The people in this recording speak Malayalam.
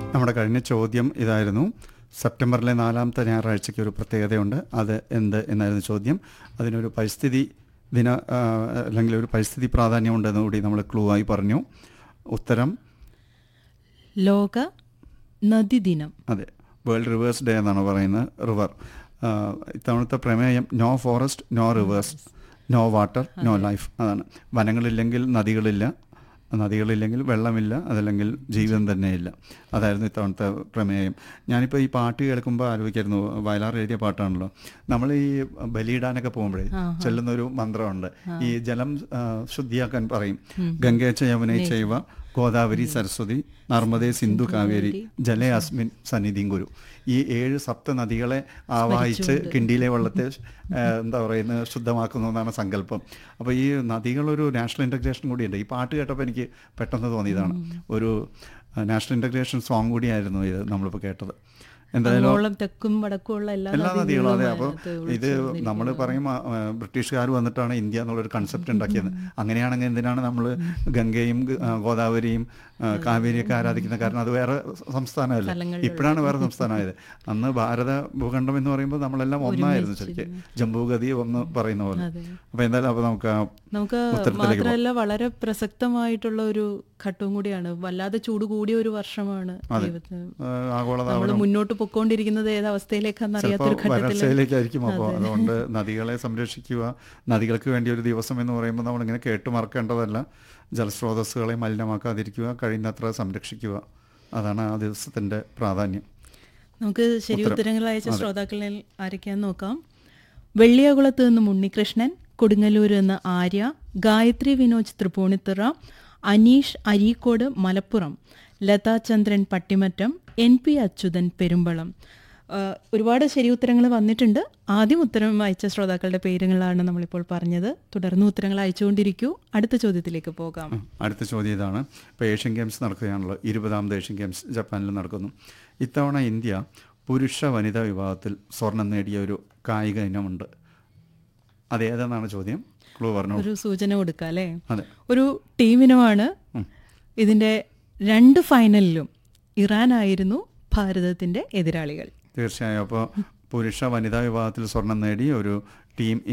നമ്മുടെ കഴിഞ്ഞ ചോദ്യം ഇതായിരുന്നു സെപ്റ്റംബറിലെ നാലാമത്തെ ഞായറാഴ്ചയ്ക്ക് ഒരു പ്രത്യേകതയുണ്ട് അത് എന്ത് എന്നായിരുന്നു ചോദ്യം അതിനൊരു പരിസ്ഥിതി ദിന ആ, അല്ലെങ്കിൽ ഒരു പരിസ്ഥിതി പ്രാധാന്യമുണ്ടെന്ന് കൂടി നമ്മൾ ക്ലൂ ആയി പറഞ്ഞു ഉത്തരം ലോക നദിദിനം അതെ വേൾഡ് റിവേഴ്സ് ഡേ എന്നാണ് പറയുന്നത് റിവർ ഇത്തവണത്തെ പ്രമേയം no forest no rivers no water no life അതാണ് വനങ്ങളില്ലെങ്കിൽ നദികളില്ല നദികളില്ലെങ്കിൽ വെള്ളമില്ല അതല്ലെങ്കിൽ ജീവിതം തന്നെയില്ല അതായിരുന്നു ഇത്തവണത്തെ പ്രമേയം ഞാനിപ്പോൾ ഈ പാട്ട് കേൾക്കുമ്പോൾ ആലോചിക്കായിരുന്നു വയലാർ എഴുതിയ പാട്ടാണല്ലോ നമ്മൾ ഈ ബലിയിടാനൊക്കെ പോകുമ്പോഴേ ചെല്ലുന്ന ഒരു മന്ത്രമുണ്ട് ഈ ജലം ആ, ശുദ്ധിയാക്കാൻ പറയും ഗംഗേച്ച യമുനൈ ചെയ്വ ഗോദാവരി സരസ്വതി നർമ്മദേ സിന്ധു കാവേരി ജലേ അസ്മിൻ സന്നിധിയും ഗുരു ഈ ഏഴ് സപ്ത നദികളെ ആവാഹിച്ച് കിണ്ടിയിലെ വെള്ളത്തെ ആ, എന്താ പറയുന്നത് ശുദ്ധമാക്കുന്നു എന്നാണ് സങ്കല്പം അപ്പോൾ ഈ നദികളൊരു നാഷണൽ ഇൻ്റഗ്രേഷൻ കൂടിയുണ്ട് ഈ പാട്ട് കേട്ടപ്പോൾ എനിക്ക് പെട്ടെന്ന് തോന്നിയതാണ് ഒരു നാഷണൽ ഇൻ്റഗ്രേഷൻ സോങ് കൂടിയായിരുന്നു ഇത് നമ്മളിപ്പോൾ കേട്ടത് എന്തായാലും അങ്ങോളം തെക്കും വടക്കുമുള്ള എല്ലാ എല്ലാ നദികളും അതെ അപ്പോൾ അതിനകത്ത് ഇത് നമ്മൾ പറയും ആ, ആ, ബ്രിട്ടീഷുകാർ വന്നിട്ടാണ് ഇന്ത്യ എന്നുള്ളൊരു കൺസെപ്റ്റ് ഉണ്ടാക്കിയത് അങ്ങനെയാണെങ്കിൽ എന്തിനാണ് നമ്മൾ ഗംഗയും ഗ- ആ, ഗോദാവരിയും ആ, കാവേരിയൊക്കെ ആരാധിക്കുന്നത് കാരണം അത് വേറെ സംസ്ഥാനമല്ല ഇപ്പോഴാണ് വേറെ സംസ്ഥാനമായത് അന്ന് ഭാരത ഭൂഖണ്ഡം എന്ന് പറയുമ്പോൾ നമ്മളെല്ലാം ഒന്നായിരുന്നു ശരിക്കും ജംബൂഗതി ഒന്ന് പറയുന്ന പോലെ അപ്പോൾ എന്തായാലും അപ്പോൾ നമുക്ക് ആ നമുക്ക് ഉത്തരത്തിലേക്ക് പോകാം. മാത്രമല്ല വളരെ പ്രസക്തമായിട്ടുള്ള ഒരു ഘട്ടവും കൂടിയാണ് വല്ലാതെ ചൂട് കൂടിയ ഒരു വർഷമാണ് ദൈവത്തിന് ആ, ആഗോളതാപനം നമ്മൾ മുന്നോട്ട് പൊക്കോണ്ടിരിക്കുന്നത് ഏത് അവസ്ഥയിലേക്കാന്ന് അറിയാത്തൊരു ചിലപ്പോൾ ഘട്ടത്തിൽ വരൾച്ചയിലേക്കായിരിക്കും അപ്പോൾ അതുകൊണ്ട് നദികളെ സംരക്ഷിക്കുക നദികൾക്ക് വേണ്ടി ഒരു ദിവസം എന്ന് പറയുമ്പോൾ നമ്മളിങ്ങനെ കേട്ടു മറക്കേണ്ടതല്ല ജലസ്രോതസ്സുകളെ മലിനമാക്കാതിരിക്കുക കഴിയുന്നത്ര സംരക്ഷിക്കുക അതാണ് ആ ദിവസത്തിൻ്റെ പ്രാധാന്യം നമുക്ക് ശരി ഉത്തരങ്ങൾ അയച്ച ശ്രോതാക്കളിൽ ആരൊക്കെയാന്ന് നോക്കാം വെള്ളിയാകുളത്ത് നിന്ന് ഉണ്ണികൃഷ്ണൻ കൊടുങ്ങല്ലൂർ നിന്ന് ആര്യ ഗായത്രി വിനോജ് തൃപ്പൂണിത്തുറ അനീഷ് അരീക്കോട് മലപ്പുറം ലതാ ചന്ദ്രൻ പട്ടിമറ്റം എൻ പി അച്യുതൻ പെരുമ്പളം ആ, ഒരുപാട് ശരി ഉത്തരങ്ങൾ വന്നിട്ടുണ്ട് ആദ്യം ഉത്തരം അയച്ച ശ്രോതാക്കളുടെ പേരുകളാണ് നമ്മളിപ്പോൾ പറഞ്ഞത് തുടർന്ന് ഉത്തരങ്ങൾ അയച്ചുകൊണ്ടിരിക്കൂ അടുത്ത ചോദ്യത്തിലേക്ക് പോകാം അടുത്ത ചോദ്യം ഇതാണ് ഇപ്പോൾ ഏഷ്യൻ ഗെയിംസ് നടക്കുകയാണല്ലോ ഇരുപതാമത് ഏഷ്യൻ ഗെയിംസ് ജപ്പാനിൽ നടക്കുന്നു ഇത്തവണ ഇന്ത്യ പുരുഷ വനിതാ വിഭാഗത്തിൽ സ്വർണം നേടിയ ഒരു കായിക ഇനമുണ്ട് അതേതെന്നാണ് ചോദ്യം ക്ലൂ പറഞ്ഞു ഒരു സൂചന കൊടുക്കാം അല്ലേ അതെ ഒരു ടീമിനുമാണ് ഇതിന്റെ രണ്ട് ഫൈനലിലും ഇറാനായിരുന്നു ഭാരതത്തിന്റെ എതിരാളികൾ തീർച്ചയായും അപ്പോൾ പുരുഷ വനിതാ വിഭാഗത്തിൽ സ്വർണം നേടി ഒരു ടീം